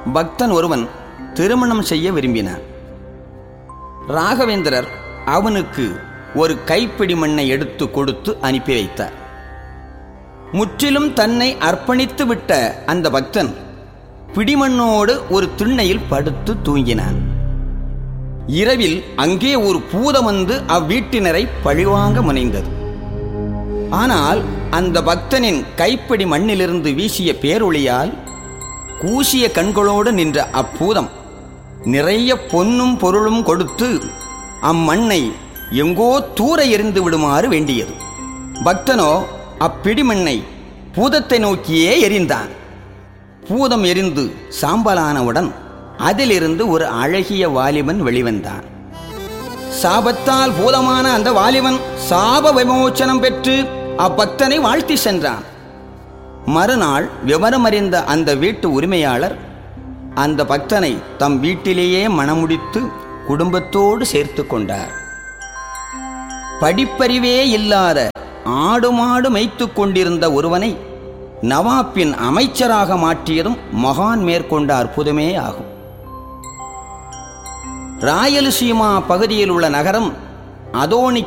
பக்தன் ஒருவன் திருமணம் செய்ய விரும்பினான் ராகவேந்திரர் அவனுக்கு ஒரு கைப்பிடி மண்ணை எடுத்து கொடுத்து அனுப்பி வைத்தார் முற்றிலும் தன்னை அர்ப்பணித்து விட்ட அந்த பக்தன் பிடிமண்ணோடு ஒரு திண்ணையில் படுத்து தூங்கினான் இரவில் அங்கே ஒரு பூதம் வந்து அவ்வீட்டினரை பழிவாங்க முனைந்தது ஆனால் அந்த பக்தனின் கைப்பிடி மண்ணிலிருந்து வீசிய பேரொளியால் கூசிய கண்களோடு நின்ற அப்பூதம் நிறைய பொன்னும் பொருளும் கொடுத்து அம்மண்ணை எங்கோ தூர எறிந்து விடுமாறு வேண்டியது பக்தனோ அப்பிடிமண்ணை பூதத்தை நோக்கியே எரிந்தான் பூதம் எரிந்து சாம்பலானவுடன் அதிலிருந்து ஒரு அழகிய வாலிபன் வெளிவந்தான் சாபத்தால் பூதமான அந்த வாலிபன் சாப விமோச்சனம் பெற்று அப்பக்தனை வாழ்த்தி சென்றான் மறுநாள் விவரமறிந்த அந்த வீட்டு உரிமையாளர் அந்த பக்தனை தம் வீட்டிலேயே மணமுடித்து குடும்பத்தோடு சேர்த்து கொண்டார் படிப்பறிவே இல்லாத ஆடு மாடு மேய்த்துக் கொண்டிருந்த ஒருவனை நவாப்பின் அமைச்சராக மாற்றியதும் மகான் மேற்கொண்ட அற்புதமே ஆகும் ராயலசீமா பகுதியில் உள்ள நகரம் அதோனி